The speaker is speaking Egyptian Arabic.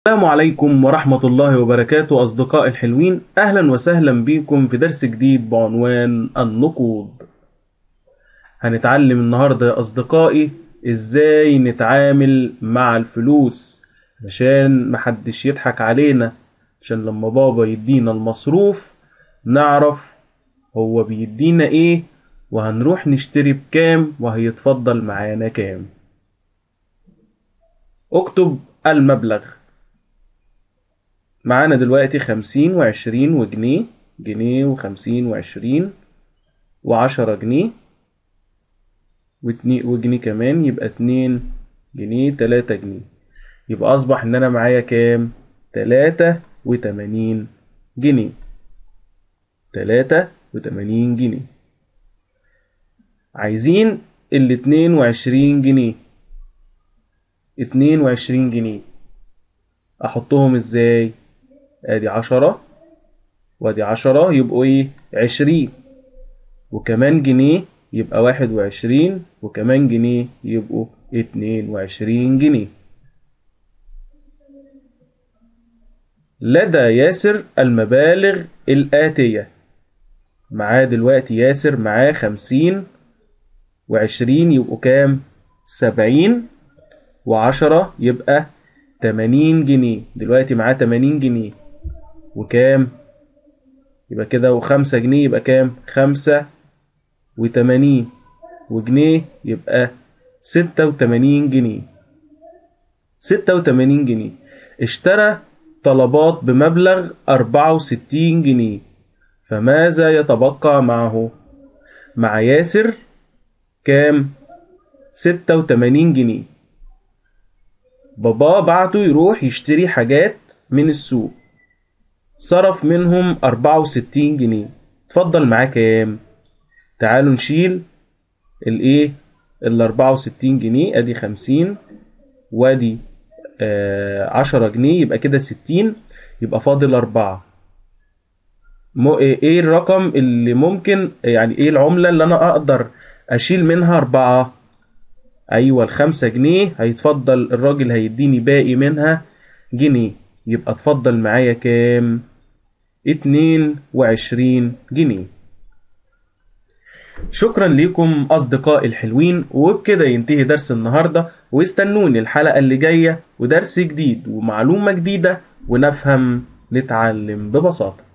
السلام عليكم ورحمة الله وبركاته أصدقائي الحلوين أهلا وسهلا بكم في درس جديد بعنوان النقود هنتعلم النهاردة يا أصدقائي إزاي نتعامل مع الفلوس عشان محدش يضحك علينا عشان لما بابا يدينا المصروف نعرف هو بيدينا إيه وهنروح نشتري بكام وهيتفضل معانا كام اكتب المبلغ معانا دلوقتي خمسين وعشرين وجنيه جنيه وخمسين وعشرين وعشرة جنيه واتنين وجنيه كمان يبقى اتنين جنيه تلاتة جنيه يبقى أصبح إن أنا معايا كام؟ تلاتة وتمانين جنيه تلاتة وتمانين جنيه عايزين الاتنين وعشرين جنيه اتنين وعشرين جنيه أحطهم إزاي؟ ادي عشرة وادي عشرة يبقوا ايه عشرين وكمان جنيه يبقى واحد وعشرين وكمان جنيه يبقوا اتنين وعشرين جنيه لدى ياسر المبالغ الآتية معاه دلوقتي ياسر معاه خمسين وعشرين يبقوا كام سبعين وعشرة يبقى تمانين جنيه دلوقتي معاه تمانين جنيه وكام يبقى كده وخمسة جنيه يبقى كام خمسة وتمانين وجنيه يبقى ستة وتمانين جنيه ستة وتمانين جنيه اشترى طلبات بمبلغ أربعة وستين جنيه فماذا يتبقى معه مع ياسر كام ستة وتمانين جنيه بابا بعته يروح يشتري حاجات من السوق صرف منهم أربعة وستين جنيه اتفضل معاه كام تعالوا نشيل الايه الأربعة وستين جنيه ادي خمسين وادي آه عشرة جنيه يبقى كده ستين يبقى فاضل أربعة مو ايه الرقم اللي ممكن يعني ايه العملة اللي انا اقدر اشيل منها أربعة ايوه الخمسة جنيه هيتفضل الراجل هيديني باقي منها جنيه يبقى اتفضل معايا كام اتنين وعشرين جنيه شكرا لكم أصدقائي الحلوين وبكده ينتهي درس النهاردة واستنوني الحلقة اللي جاية ودرس جديد ومعلومة جديدة ونفهم نتعلم ببساطة